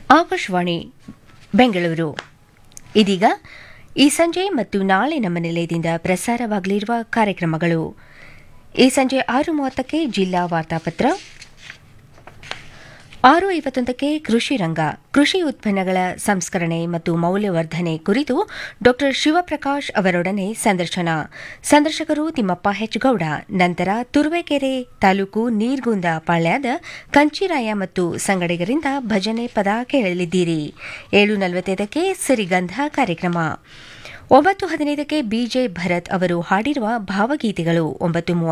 ಆಕಾಶವಾಣಿ ಬೆಂಗಳೂರು ಇದೀಗ ಈ ಸಂಜೆ ಮತ್ತು ನಾಳೆ ನಮ್ಮ ನಿಲಯದಿಂದ ಪ್ರಸಾರವಾಗಲಿರುವ ಕಾರ್ಯಕ್ರಮಗಳು ಈ ಸಂಜೆ ಆರು ಮೂವತ್ತಕ್ಕೆ ಜಿಲ್ಲಾ ವಾರ್ತಾಪತ್ರ ಆರು ಐವತ್ತೊಂದಕ್ಕೆ ಕೃಷಿ ರಂಗ ಕೃಷಿ ಉತ್ಪನ್ನಗಳ ಸಂಸ್ಕರಣೆ ಮತ್ತು ಮೌಲ್ಯವರ್ಧನೆ ಕುರಿತು ಡಾ ಶಿವಪ್ರಕಾಶ್ ಅವರೊಡನೆ ಸಂದರ್ಶನ ಸಂದರ್ಶಕರು ತಿಮ್ಮಪ್ಪ ಹೆಚ್ಗೌಡ ನಂತರ ತುರುವೇಕೆರೆ ತಾಲೂಕು ನೀರ್ಗುಂದ ಪಾಳ್ಯದ ಕಂಚಿರಾಯ ಮತ್ತು ಸಂಗಡಿಗರಿಂದ ಭಜನೆ ಪದ ಕೇಳಲಿದ್ದೀರಿ ಏಳು ನಲವತ್ತೈದಕ್ಕೆ ಸಿರಿಗಂಧ ಕಾರ್ಯಕ್ರಮ ಒಂಬತ್ತು ಹದಿನೈದಕ್ಕೆ ಬಿಜೆ ಭರತ್ ಅವರು ಹಾಡಿರುವ ಭಾವಗೀತೆಗಳು ಒಂಬತ್ತು